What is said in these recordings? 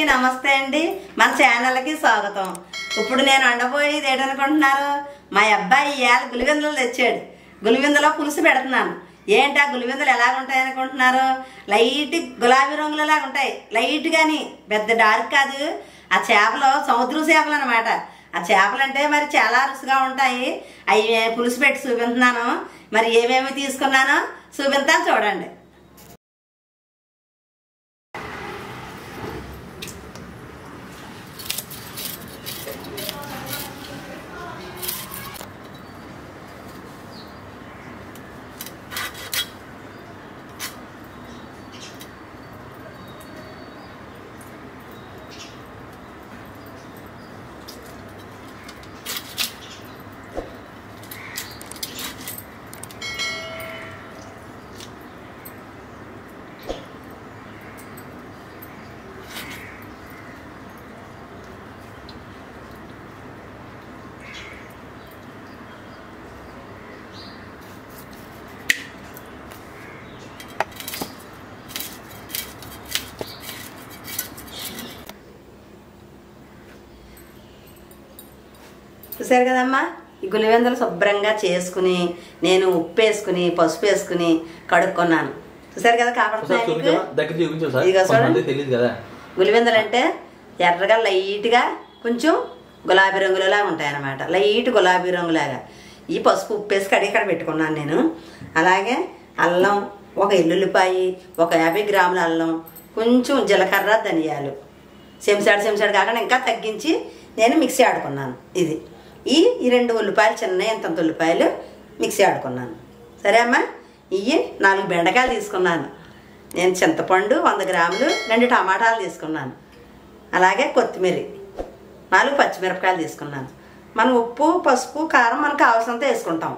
నమస్తే అండి మన ఛానల్కి స్వాగతం ఇప్పుడు నేను వండబోయేది ఏంటనుకుంటున్నారు మా అబ్బాయి ఇవాళ గులివిందలు తెచ్చాడు గులివిందలో పులుసు పెడుతున్నాను ఏంటి ఆ గులివిందలు ఎలాగుంటాయి అనుకుంటున్నారు లైట్ గులాబీ రంగులలాగా ఉంటాయి లైట్ కానీ పెద్ద డార్క్ కాదు ఆ చేపలు సముద్రం చేపలు అనమాట ఆ చేపలు అంటే మరి చాలా రుచిగా ఉంటాయి అవి పులుసు పెట్టి చూపిస్తున్నాను మరి ఏమేమి తీసుకున్నానో చూపిస్తాను చూడండి చూసారు కదమ్మా ఈ గులివెందలు శుభ్రంగా చేసుకుని నేను ఉప్పు వేసుకుని పసుపు వేసుకుని కడుక్కున్నాను చూసారు కదా ఒకసారి చూపించవా? కాబట్టి దగ్గర చూపించు సార్ ఇదిగో చూడండి. కొంతమంది తెలియదు కదా గులివెందలు అంటే ఎర్రగా లైట్గా కొంచెం గులాబీ రంగులలా ఉంటాయి అన్నమాట లైట్ గులాబీ రంగులాగా ఈ పసుపు ఉప్పు వేసి కడిగి ఇక్కడ పెట్టుకున్నాను నేను అలాగే అల్లం ఒక ఎల్లుల్లిపాయి ఒక యాభై గ్రాముల అల్లం కొంచెం జీలకర్ర ధనియాలు చెంచాడు చెంచాడు కాకుండా ఇంకా తగ్గించి నేను మిక్సీ ఆడుకున్నాను ఇది ఈ ఈ రెండు ఉల్లిపాయలు చిన్న ఇంతంత ఉల్లిపాయలు మిక్సీ ఆడుకున్నాను సరే అమ్మా ఇవి నాలుగు బెండకాయలు తీసుకున్నాను నేను చింతపండు వంద గ్రాములు రెండు టమాటాలు తీసుకున్నాను అలాగే కొత్తిమీర నాలుగు పచ్చిమిరపకాయలు తీసుకున్నాను మనం ఉప్పు పసుపు కారం మనకు కావాల్సినంత వేసుకుంటాం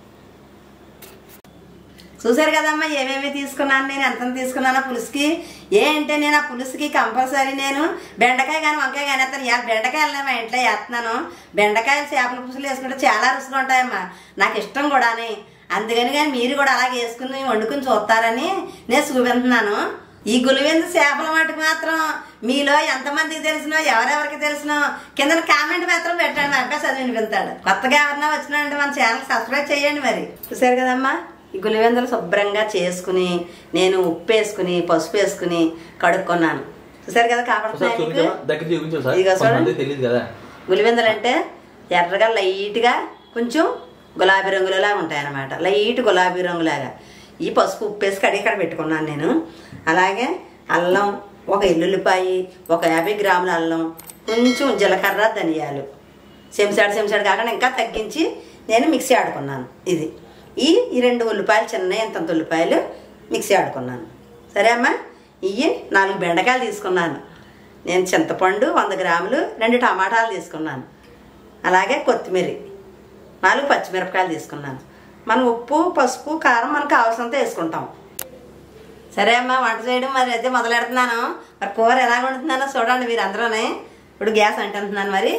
చూసారు కదమ్మా ఏమేమి తీసుకున్నాను నేను ఎంత తీసుకున్నానో పులుసుకి ఏ అంటే నేను ఆ పులుసుకి కంపల్సరీ నేను బెండకాయ కానీ వంకాయ కానీ వేస్తాను ఇవాళ బెండకాయలు మా ఇంట్లో వేస్తున్నాను బెండకాయలు చేపల పులుసులు వేసుకుంటే చాలా రుచిగా ఉంటాయమ్మా నాకు ఇష్టం కూడాని అందుకని కానీ మీరు కూడా అలాగే వేసుకుని వండుకుని చూస్తారని నేను చూపిస్తున్నాను ఈ గులివెందు చేపల మటుకు మాత్రం మీలో ఎంతమందికి తెలిసినో ఎవరెవరికి తెలిసినో కింద కామెంట్ మాత్రం పెట్టండి మా అబ్బాయి చదివి వినిపిస్తాడు కొత్తగా ఎవరన్నా వచ్చినారంటే మన ఛానల్ సబ్స్క్రైబ్ చేయండి మరి చూసారు కదమ్మా ఈ గులివెందులు శుభ్రంగా చేసుకుని నేను ఉప్పు వేసుకుని పసుపు వేసుకుని కడుక్కున్నాను చూసారు కదా ఒకసారి చూపించవా? కాబట్టి దగ్గర చూపించు సార్ ఇదిగో చూడండి. కొంతమంది తెలియదు కదా గులివెందులు అంటే ఎర్రగా లైట్గా కొంచెం గులాబీ రంగులలాగా ఉంటాయి అన్నమాట లైట్ గులాబీ రంగులాగా ఈ పసుపు ఉప్పు వేసి కడిగి ఇక్కడ పెట్టుకున్నాను నేను అలాగే అల్లం ఒక ఎల్లుల్లిపాయి ఒక యాభై గ్రాముల అల్లం కొంచెం జీలకర్ర ధనియాలు చెంచాడు చెంచాడు కాకుండా ఇంకా తగ్గించి నేను మిక్సీ ఆడుకున్నాను ఇది ఈ ఈ రెండు ఉల్లిపాయలు చిన్న ఇంతంత ఉల్లిపాయలు మిక్సీ ఆడుకున్నాను సరే అమ్మా ఇవి నాలుగు బెండకాయలు తీసుకున్నాను నేను చింతపండు వంద గ్రాములు రెండు టమాటాలు తీసుకున్నాను అలాగే కొత్తిమీర నాలుగు పచ్చిమిరపకాయలు తీసుకున్నాను మనం ఉప్పు పసుపు కారం మనకు కావాల్సినంత వేసుకుంటాం సరే అమ్మా వంట చేయడం మరి అయితే మొదలెడుతున్నాను మరి కూర ఎలా వండుతున్నానో చూడండి మీరు అందరూనే ఇప్పుడు గ్యాస్ అంటున్నాను మరి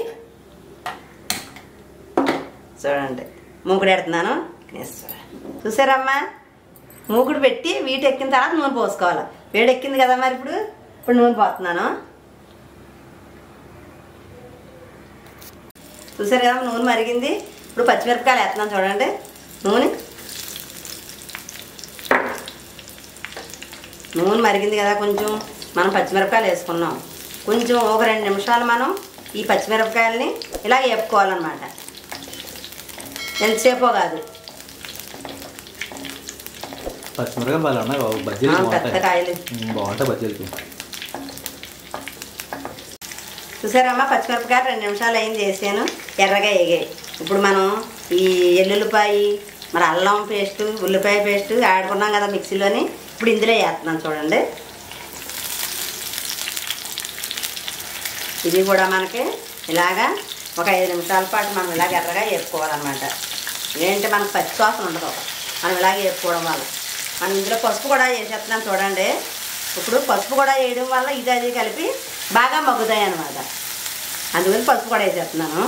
చూడండి మూకుడు ఎడుతున్నాను చూసారమ్మా మూకుడు పెట్టి వీటి ఎక్కిన తర్వాత నూనె పోసుకోవాలి వేడి ఎక్కింది కదా మరి ఇప్పుడు ఇప్పుడు నూనె పోతున్నాను చూసారు కదా నూనె మరిగింది ఇప్పుడు పచ్చిమిరపకాయలు వేస్తున్నాను చూడండి నూనె నూనె మరిగింది కదా కొంచెం మనం పచ్చిమిరపకాయలు వేసుకున్నాం కొంచెం ఒక రెండు నిమిషాలు మనం ఈ పచ్చిమిరపకాయలని ఇలా వేపుకోవాలన్నమాట ఎంతసేపో కాదు పచ్చిమిరకాయలు బాగా ఉన్నాయి బాబు బజ్జీలు ఆ, పెద్ద బాగుంటాయి కాయలు ఉమ్, బాగుంటాయి బజ్జీలకి చూసారమ్మా పచ్చిమిరపకాయలు రెండు నిమిషాలు అయింది వేసాను ఎర్రగా వేగాయి ఇప్పుడు మనం ఈ ఎల్లుల్లిపాయి మరి అల్లం పేస్ట్ ఉల్లిపాయ పేస్ట్ ఆడుకున్నాం కదా మిక్సీలోని ఇప్పుడు ఇందులో వేస్తున్నాను చూడండి ఇది కూడా మనకి ఇలాగా ఒక ఐదు నిమిషాల పాటు మనం ఇలాగ ఎర్రగా వేపుకోవాలన్నమాట ఏంటి మనకు పచ్చి వాసన ఉండదు మనం ఇలాగ వేపుకోవడం వల్ల మనం ఇందులో పసుపు కూడా వేసేస్తున్నాం చూడండి ఇప్పుడు పసుపు కూడా వేయడం వల్ల ఇది అది కలిపి బాగా మగ్గుతాయి అన్నమాట అందుకని పసుపు కూడా వేసేస్తున్నాను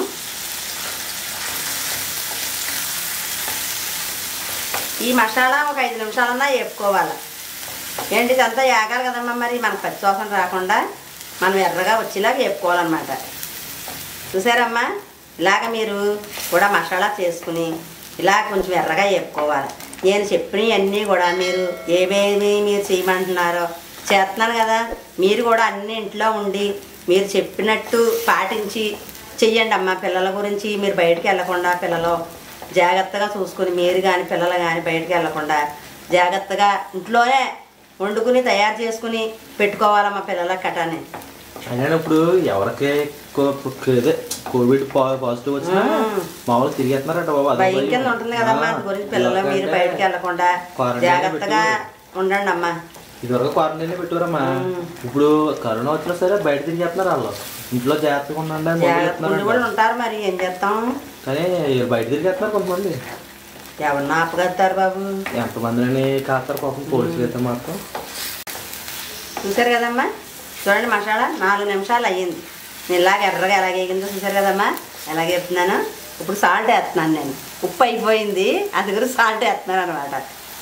ఈ మసాలా ఒక ఐదు నిమిషాలన్నా వేపుకోవాలి ఏంటి ఇదంతా ఏగాలి కదమ్మా మరి మనకు పచ్చి వాసన రాకుండా మనం ఎర్రగా వచ్చేలాగా వేపుకోవాలన్నమాట చూసారమ్మా ఇలాగ మీరు కూడా మసాలా చేసుకుని ఇలా కొంచెం ఎర్రగా వేపుకోవాలి నేను చెప్పినవన్నీ కూడా మీరు ఏమేమి మీరు చేయమంటున్నారో చేస్తున్నాను కదా మీరు కూడా అన్ని ఇంట్లో ఉండి మీరు చెప్పినట్టు పాటించి చెయ్యండి అమ్మా పిల్లల గురించి మీరు బయటికి వెళ్ళకుండా పిల్లలు జాగ్రత్తగా చూసుకుని మీరు కానీ పిల్లలు కానీ బయటికి వెళ్ళకుండా జాగ్రత్తగా ఇంట్లోనే వండుకుని తయారు చేసుకుని పెట్టుకోవాలమ్మా పిల్లల కటాని అయినా ఇప్పుడు ఎవరికి కో- ఇదే కోవిడ్ పా- పాజిటివ్ వచ్చినా మ్మ్. మామూలు తిరిగేస్తున్నారంట బాబు అదే భయం భయం. కింద ఉంటుంది కదమ్మా ఆ, అందు గురించి పిల్లలు మీరు ఇదివరకంటే బయటికి వెళ్ళకుండా క్వారంటైన్ జాగ్రత్తగా ఉండండి అమ్మా ఇదివరకు క్వారంటైన్ పెట్టారమ్మా మ్మ్. ఇప్పుడు కరోనా వచ్చినా సరే బయట తిరిగేస్తున్నారు వాళ్ళు ఇంట్లో జాగ్రత్తగా ఉండండి అని మొదలు జాగ్రత్త ఉండి కూడా చెప్తున్నారంట. ఉంటారు మరి ఏం చేస్తాం కానీ బయట తిరిగేస్తున్నారు కొంతమంది ఎవరిని ఆపగలుగుతారు బాబు ఎంతమందిని కాస్తారు పాపం పోలీసులు అయితే మాత్రం చూసారు కదమ్మా చూడండి మసాలా నాలుగు నిమిషాలు అయ్యింది నేను ఇలాగ ఎర్రగా ఎలాగ వేగిందో చూసారు కదమ్మా ఎలాగ వేస్తున్నాను ఇప్పుడు సాల్ట్ వేస్తున్నాను నేను ఉప్పు అయిపోయింది అందుకని సాల్ట్ వేస్తున్నాను అనమాట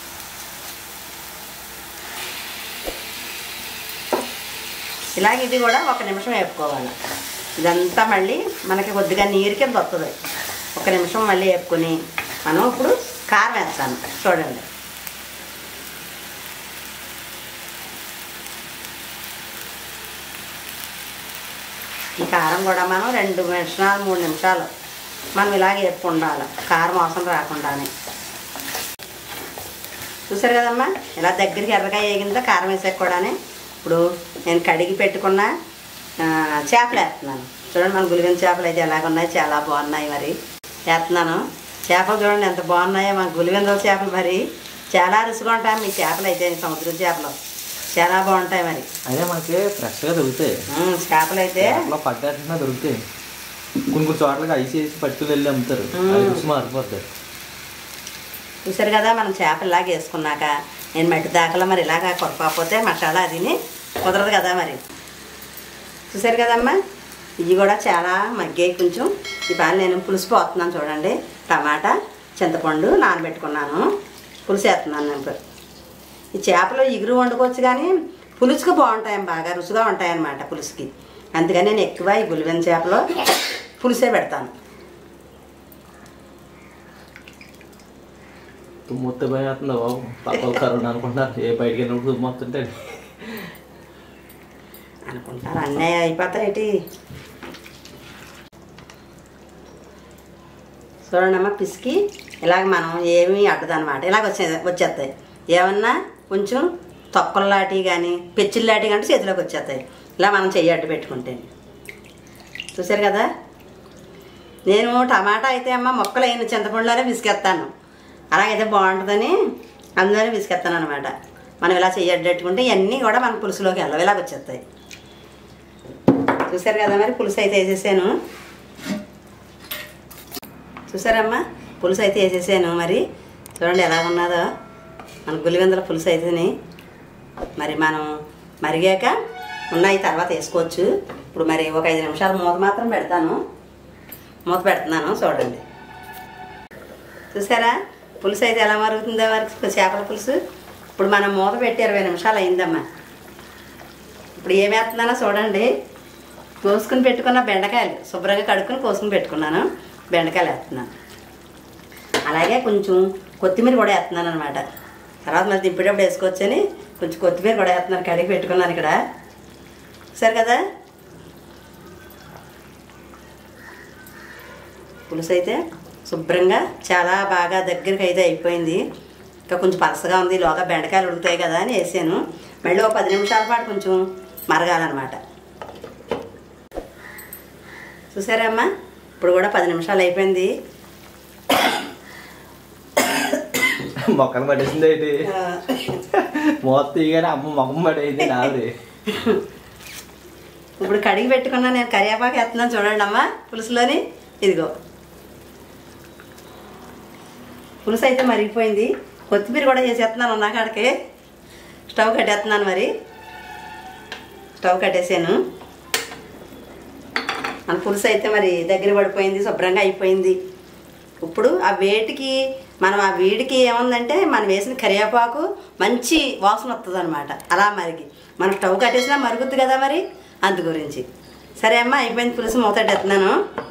ఇలాగ ఇది కూడా ఒక నిమిషం వేపుకోవాలి ఇదంతా మళ్ళీ మనకి కొద్దిగా నీరు కింద వస్తుంది ఒక నిమిషం మళ్ళీ వేపుకొని మనం ఇప్పుడు కారం వేస్తాను చూడండి ఈ కారం కూడా మనం రెండు నిమిషాలు మూడు నిమిషాలు మనం ఇలాగే వేపుకు ఉండాలి కారం అవసరం రాకుండానే చూసారు కదమ్మా ఇలా దగ్గరికి ఎర్రగా వేగిందో కారం వేసాక కూడానే ఇప్పుడు నేను కడిగి పెట్టుకున్న ఆ, చేపలు వేస్తున్నాను చూడండి మన గులిగిన చేపలు అయితే ఎలాగ ఉన్నాయి చాలా బాగున్నాయి మరి వేస్తున్నాను చేపలు చూడండి ఎంత బాగున్నాయో మన గులివిందల చేపలు మరి చాలా రుచిగా ఉంటాయి మీ చేపలు అయితే సముద్రం చేపలు చాలా బాగుంటాయి మరి అయినా మనకి ఫ్రెష్గా దొరుకుతాయి ఉమ్, చేపలు అయితే అట్లా పడ్డట్టుగా దొరుకుతాయి కొన్ని కొన్ని చోట్లకి ఐస్ వేసి పట్టుకుని వెళ్ళి అమ్ముతారు మ్మ్. అది రుచి మారిపోతాయి చూసారు కదా మనం చేపలు ఇలాగ వేసుకున్నాక నేను మట్టి దాకలో మరి ఇలాగ కొరకపోతే మసాలా అదిని కుదరదు కదా మరి చూసారు కదమ్మా ఇవి కూడా చాలా మగ్గాయి కొంచెం ఇవాళ నేను పులుసు పోతున్నాను చూడండి టమాటా చింతపండు నానబెట్టుకున్నాను పులుసు వేస్తున్నాను నేను ఇప్పుడు. ఈ చేపలు ఇగురు వండుకోవచ్చు కానీ పులుసుకు బాగుంటాయి బాగా రుచిగా ఉంటాయి అన్నమాట పులుసుకి అందుకని నేను ఎక్కువ ఈ గులివెన్ చేపలు పులుసే పెడతాను తుమ్ముత్తే భయం అవుతుంది బాబు పక్కన కరోనా అనుకుంటారు ఏ బయటికి వెళ్ళినప్పుడు తుమ్మొస్తుంటే అనుకుంటారు అన్నీ అయిపోతాయి ఏంటి చూడండమ్మా పిసికి ఇలాగ మనం ఏమీ అడ్డదనమాట ఇలాగ వచ్చే వచ్చేస్తాయి ఏమన్నా కొంచెం తొక్కల్లాంటి కానీ పెచ్చిల్లాంటి కంటే చేతిలోకి వచ్చేస్తాయి ఇలా మనం చెయ్యి అడ్డు పెట్టుకుంటే చూసారు కదా నేను టమాటా అయితే అమ్మ మొక్కలు అయిన చింతపండులోనే పిసికేస్తాను అలాగైతే బాగుంటుందని అందులోనే పిసికేస్తాను అనమాట మనం ఇలా చెయ్యి అడ్డు పెట్టుకుంటే ఇవన్నీ కూడా మన పులుసులోకి వెళ్ళవు ఇలాగ వచ్చేస్తాయి చూసారు కదా మరి పులుసు అయితే వేసేసాను చూసారమ్మా పులుసు అయితే వేసేసాను మరి చూడండి ఎలా ఉన్నదో మన గులివెందల పులుసు అయితేని మరి మనం మరిగాక ఉన్నాయి తర్వాత వేసుకోవచ్చు ఇప్పుడు మరి ఒక ఐదు నిమిషాలు మూత మాత్రం పెడతాను మూత పెడుతున్నాను చూడండి చూసారా పులుసు అయితే ఎలా మరుగుతుందో వరకు చేపల పులుసు ఇప్పుడు మనం మూత పెట్టి ఇరవై నిమిషాలు అయిందమ్మా ఇప్పుడు ఏం వేస్తున్నానో చూడండి కోసుకుని పెట్టుకున్న బెండకాయలు శుభ్రంగా కడుక్కుని కోసుకుని పెట్టుకున్నాను బెండకాయలు వేస్తున్నాను అలాగే కొంచెం కొత్తిమీర కూడా వేస్తున్నాను అనమాట తర్వాత మరి దింపేటప్పుడు వేసుకోవచ్చని కొంచెం కొత్తిమీర కూడా వేస్తున్నాను కడిగి పెట్టుకున్నాను ఇక్కడ సరే కదా పులుసు అయితే శుభ్రంగా చాలా బాగా దగ్గరికి అయితే అయిపోయింది ఇంకా కొంచెం పలసగా ఉంది లోగా బెండకాయలు ఉడుకుతాయి కదా అని వేసాను మళ్ళీ ఒక పది నిమిషాల పాటు కొంచెం మరగాలన్నమాట చూసారా అమ్మా ఇప్పుడు కూడా పది నిమిషాలు అయిపోయింది మొక్కలు పడేసింది ఏంటి మూత తీయగానే అమ్మ మొక్కం పడేసింది నాది ఇప్పుడు కడిగి పెట్టుకున్నా నేను కరివేపాకు వేస్తున్నాను చూడండి అమ్మా పులుసులోని ఇదిగో పులుసు అయితే మరిగిపోయింది కొత్తిమీర కూడా చేసేస్తున్నాను ఉన్న కాడికి స్టవ్ కట్టేస్తున్నాను మరి స్టవ్ కట్టేసాను మన పులుసు అయితే మరి దగ్గర పడిపోయింది శుభ్రంగా అయిపోయింది ఇప్పుడు ఆ వేటికి మనం ఆ వేడికి ఏముందంటే మనం వేసిన కరివేపాకు మంచి వాసన వస్తుంది అనమాట అలా మరిగి మనం స్టవ్ కట్టేసినా మరుగుద్ది కదా మరి అందు గురించి సరే అమ్మా అయిపోయింది పులుసు మూతట్టేస్తున్నాను